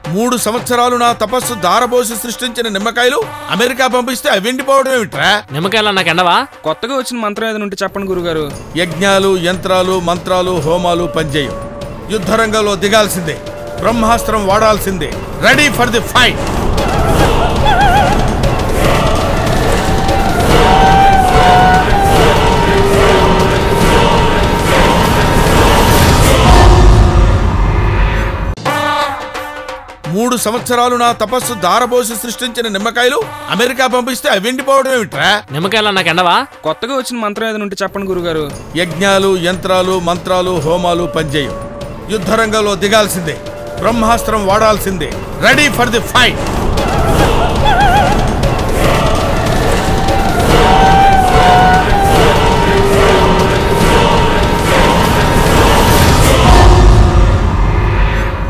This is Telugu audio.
మూడు సంవత్సరాలు నా తపస్సు దారబోసి సృష్టించిన నిమ్మకాయలు అమెరికా పంపిస్తే అవి ఎండిపోవడం ఏమిట్రా నిమ్మకాయలు నాకు ఎండవా కొత్తగా వచ్చిన మంత్రం ఏదైనా ఉంటే చెప్పండి గురుగారు యజ్ఞాలు యంత్రాలు మంత్రాలు హోమాలు పనిచేయం యుద్ధరంగంలో దిగాల్సిందే బ్రహ్మాస్త్రం వాడాల్సిందే రెడీ ఫర్ ది ఫైట్ మూడు సంవత్సరాలు నా తపస్సు దారబోసి సృష్టించిన నిమ్మకాయలు అమెరికా పంపిస్తే అవి ఎండిపోవడం ఏమిట్రా నిమ్మకాయలు నాకు ఎండవా కొత్తగా వచ్చిన మంత్రం ఏదైనా ఉంటే చెప్పండి గురుగారు యజ్ఞాలు యంత్రాలు మంత్రాలు హోమాలు పనిచేయం యుద్ధరంగంలో దిగాల్సిందే బ్రహ్మాస్త్రం వాడాల్సిందే రెడీ ఫర్ ది ఫైట్